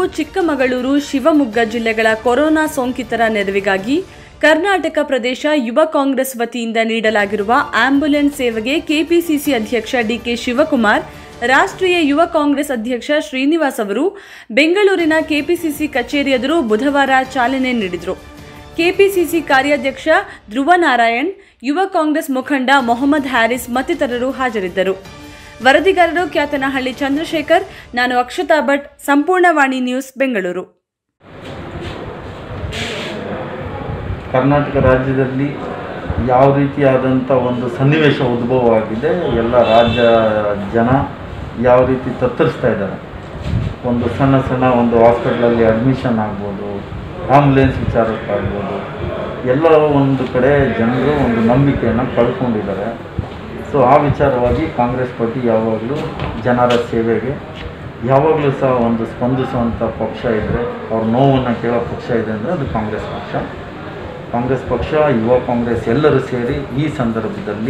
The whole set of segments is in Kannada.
ಚಿಕ್ಕಮಗಳೂರು ಶಿವಮೊಗ್ಗ ಜಿಲ್ಲೆಗಳ ಕೊರೋನಾ ಸೋಂಕಿತರ ನೆರವಿಗಾಗಿ ಕರ್ನಾಟಕ ಪ್ರದೇಶ ಯುವ ಕಾಂಗ್ರೆಸ್ ವತಿಯಿಂದ ನೀಡಲಾಗಿರುವ ಆಂಬ್ಯುಲೆನ್ಸ್ ಸೇವೆಗೆ ಕೆಪಿಸಿಸಿ ಅಧ್ಯಕ್ಷ ಡಿಕೆ ಶಿವಕುಮಾರ್ ರಾಷ್ಟ್ರೀಯ ಯುವ ಕಾಂಗ್ರೆಸ್ ಅಧ್ಯಕ್ಷ ಶ್ರೀನಿವಾಸ್ ಅವರು ಬೆಂಗಳೂರಿನ ಕೆಪಿಸಿಸಿ ಕಚೇರಿ ಎದುರು ಬುಧವಾರ ಚಾಲನೆ ನೀಡಿದರು ಕೆಪಿಸಿಸಿ ಕಾರ್ಯಾಧ್ಯಕ್ಷ ಧ್ರುವ ನಾರಾಯಣ್ ಯುವ ಕಾಂಗ್ರೆಸ್ ಮುಖಂಡ ಮೊಹಮ್ಮದ್ ಹ್ಯಾರಿಸ್ ಮತ್ತಿತರರು ಹಾಜರಿದ್ದರು ವರದಿಗಾರರು ಕ್ಯಾತನಹಳ್ಳಿ ಚಂದ್ರಶೇಖರ್ ನಾನು ಅಕ್ಷತಾ ಭಟ್ ಸಂಪೂರ್ಣವಾಣಿ ನ್ಯೂಸ್ ಬೆಂಗಳೂರು ಕರ್ನಾಟಕ ರಾಜ್ಯದಲ್ಲಿ ಯಾವ ರೀತಿಯಾದಂಥ ಒಂದು ಸನ್ನಿವೇಶ ಉದ್ಭವವಾಗಿದೆ ಎಲ್ಲ ರಾಜ್ಯ ಜನ ಯಾವ ರೀತಿ ತತ್ತರಿಸ್ತಾ ಇದ್ದಾರೆ ಒಂದು ಸಣ್ಣ ಸಣ್ಣ ಒಂದು ಹಾಸ್ಪಿಟ್ಲಲ್ಲಿ ಅಡ್ಮಿಷನ್ ಆಗ್ಬೋದು ಆಂಬುಲೆನ್ಸ್ ವಿಚಾರಕ್ಕಾಗ್ಬೋದು ಎಲ್ಲ ಒಂದು ಕಡೆ ಜನರು ಒಂದು ನಂಬಿಕೆಯನ್ನು ಕಳ್ಕೊಂಡಿದ್ದಾರೆ ಸೊ ಆ ವಿಚಾರವಾಗಿ ಕಾಂಗ್ರೆಸ್ ಪಾರ್ಟಿ ಯಾವಾಗಲೂ ಜನರ ಸೇವೆಗೆ ಯಾವಾಗಲೂ ಸಹ ಒಂದು ಸ್ಪಂದಿಸುವಂಥ ಪಕ್ಷ ಇದ್ದರೆ ಅವ್ರ ನೋವನ್ನು ಕೇಳೋ ಪಕ್ಷ ಇದೆ ಅಂದರೆ ಅದು ಕಾಂಗ್ರೆಸ್ ಪಕ್ಷ ಕಾಂಗ್ರೆಸ್ ಪಕ್ಷ ಯುವ ಕಾಂಗ್ರೆಸ್ ಎಲ್ಲರೂ ಸೇರಿ ಈ ಸಂದರ್ಭದಲ್ಲಿ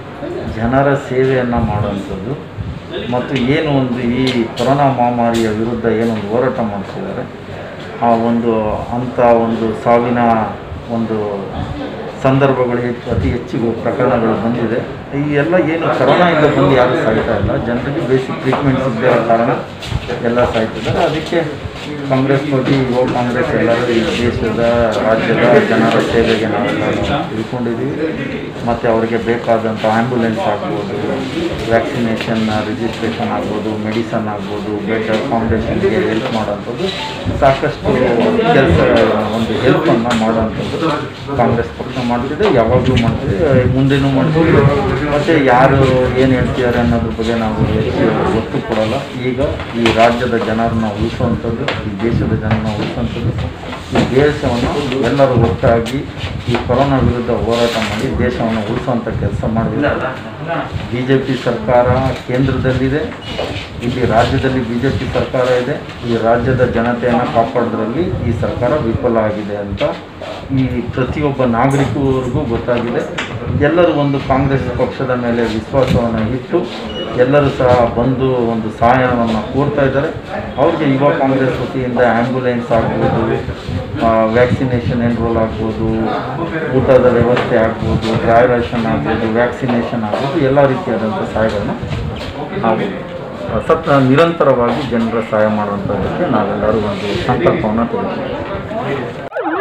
ಜನರ ಸೇವೆಯನ್ನು ಮಾಡುವಂಥದ್ದು ಮತ್ತು ಏನು ಒಂದು ಈ ಕೊರೋನಾ ಮಹಾಮಾರಿಯ ವಿರುದ್ಧ ಏನೊಂದು ಹೋರಾಟ ಮಾಡ್ತಿದ್ದಾರೆ ಆ ಒಂದು ಅಂಥ ಒಂದು ಸಾವಿನ ಒಂದು ಸಂದರ್ಭಗಳು ಹೆಚ್ಚು ಅತಿ ಹೆಚ್ಚು ಪ್ರಕರಣಗಳು ಬಂದಿದೆ ಈ ಎಲ್ಲ ಏನು ಕರೋನಾ ಇಂದ ಬಂದು ಯಾರೂ ಸಾಯ್ತಾ ಇಲ್ಲ ಜನರಿಗೆ ಬೇಸಿಕ್ ಟ್ರೀಟ್ಮೆಂಟ್ ಸಿಗದೇ ಇರೋ ಕಾರಣ ಎಲ್ಲ ಸಾಯ್ತಿದ್ದಾರೆ ಅದಕ್ಕೆ ಕಾಂಗ್ರೆಸ್ ಪಾರ್ಟಿ ಯುವ ಕಾಂಗ್ರೆಸ್ ಎಲ್ಲರೂ ಈ ದೇಶದ ರಾಜ್ಯದ ಜನರ ಸೇವೆಗೆ ನಾವೆಲ್ಲರೂ ತಿಳ್ಕೊಂಡಿದ್ದೀವಿ ಮತ್ತು ಅವರಿಗೆ ಬೇಕಾದಂಥ ಆ್ಯಂಬುಲೆನ್ಸ್ ಆಗ್ಬೋದು ವ್ಯಾಕ್ಸಿನೇಷನ್ ರಿಜಿಸ್ಟ್ರೇಷನ್ ಆಗ್ಬೋದು ಮೆಡಿಸನ್ ಆಗ್ಬೋದು ಬೆಡ್ ಫೌಂಡೇಶನ್ಗೆ ಹೆಲ್ಪ್ ಮಾಡೋಂಥದ್ದು ಸಾಕಷ್ಟು ಕೆಲಸ ಒಂದು ಹೆಲ್ಪನ್ನು ಮಾಡೋವಂಥದ್ದು ಕಾಂಗ್ರೆಸ್ ಪಕ್ಷ ಮಾಡ್ತಿದೆ ಯಾವಾಗಲೂ ಮಾಡ್ತೀವಿ ಮುಂದೆನೂ ಮಾಡ್ತೀವಿ ಮತ್ತು ಯಾರು ಏನು ಹೇಳ್ತಿದ್ದಾರೆ ಅನ್ನೋದ್ರ ಬಗ್ಗೆ ನಾವು ಹೆಚ್ಚು ಒತ್ತು ಕೊಡಲ್ಲ ಈಗ ಈ ರಾಜ್ಯದ ಜನರನ್ನ ಉಳಿಸುವಂಥದ್ದು ಈ ದೇಶದ ಜನರನ್ನ ಉಳಿಸುವಂಥದ್ದು ಈ ದೇಶವನ್ನು ಎಲ್ಲರೂ ಒಟ್ಟಾಗಿ ಈ ಕೊರೋನಾ ವಿರುದ್ಧ ಹೋರಾಟ ಮಾಡಿ ದೇಶವನ್ನು ಉಳಿಸುವಂಥ ಕೆಲಸ ಮಾಡಬೇಕು ಬಿ ಜೆ ಪಿ ಸರ್ಕಾರ ಕೇಂದ್ರದಲ್ಲಿದೆ ಇಲ್ಲಿ ರಾಜ್ಯದಲ್ಲಿ ಬಿ ಜೆ ಪಿ ಸರ್ಕಾರ ಇದೆ ಈ ರಾಜ್ಯದ ಜನತೆಯನ್ನು ಕಾಪಾಡೋದ್ರಲ್ಲಿ ಈ ಸರ್ಕಾರ ವಿಫಲ ಆಗಿದೆ ಅಂತ ಈ ಪ್ರತಿಯೊಬ್ಬ ನಾಗರಿಕರಿಗೂ ಗೊತ್ತಾಗಿದೆ ಎಲ್ಲರೂ ಒಂದು ಕಾಂಗ್ರೆಸ್ ಪಕ್ಷದ ಮೇಲೆ ವಿಶ್ವಾಸವನ್ನು ಇಟ್ಟು ಎಲ್ಲರೂ ಸಹ ಬಂದು ಒಂದು ಸಹಾಯವನ್ನು ಕೋರ್ತಾ ಇದ್ದಾರೆ ಅವ್ರಿಗೆ ಯುವ ಕಾಂಗ್ರೆಸ್ ವತಿಯಿಂದ ಆ್ಯಂಬುಲೆನ್ಸ್ ಆಗ್ಬೋದು ವ್ಯಾಕ್ಸಿನೇಷನ್ ಎನ್ರೋಲ್ ಆಗ್ಬೋದು ಊಟದ ವ್ಯವಸ್ಥೆ ಆಗ್ಬೋದು ಡ್ರೈ ರೇಷನ್ ಆಗ್ಬೋದು ವ್ಯಾಕ್ಸಿನೇಷನ್ ಆಗ್ಬೋದು ಎಲ್ಲ ರೀತಿಯಾದಂಥ ಸಹಾಯಗಳನ್ನು ನಾವು ಸತ್ ನಿರಂತರವಾಗಿ ಜನರ ಸಹಾಯ ಮಾಡುವಂಥದ್ದಕ್ಕೆ ನಾವೆಲ್ಲರೂ ಒಂದು ಸಂಕಲ್ಪವನ್ನು ತೆಗೆದುಕೊಂಡಿದ್ದೀವಿ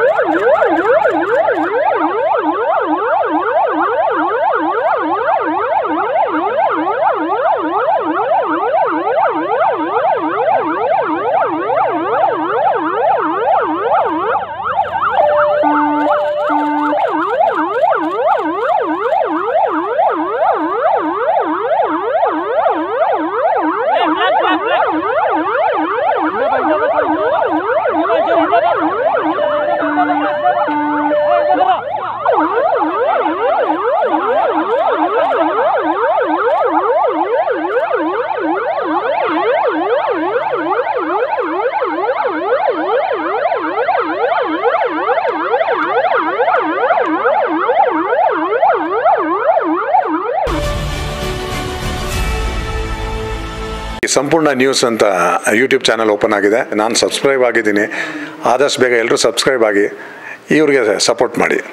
ಈ ಸಂಪೂರ್ಣ ನ್ಯೂಸ್ ಅಂತ ಯೂಟ್ಯೂಬ್ ಚಾನಲ್ ಓಪನ್ ಆಗಿದೆ ನಾನು ಸಬ್ಸ್ಕ್ರೈಬ್ ಆಗಿದ್ದೀನಿ ಆದಷ್ಟು ಬೇಗ ಎಲ್ಲರೂ ಸಬ್ಸ್ಕ್ರೈಬ್ ಆಗಿ ಇವ್ರಿಗೆ ಸಪೋರ್ಟ್ ಮಾಡಿ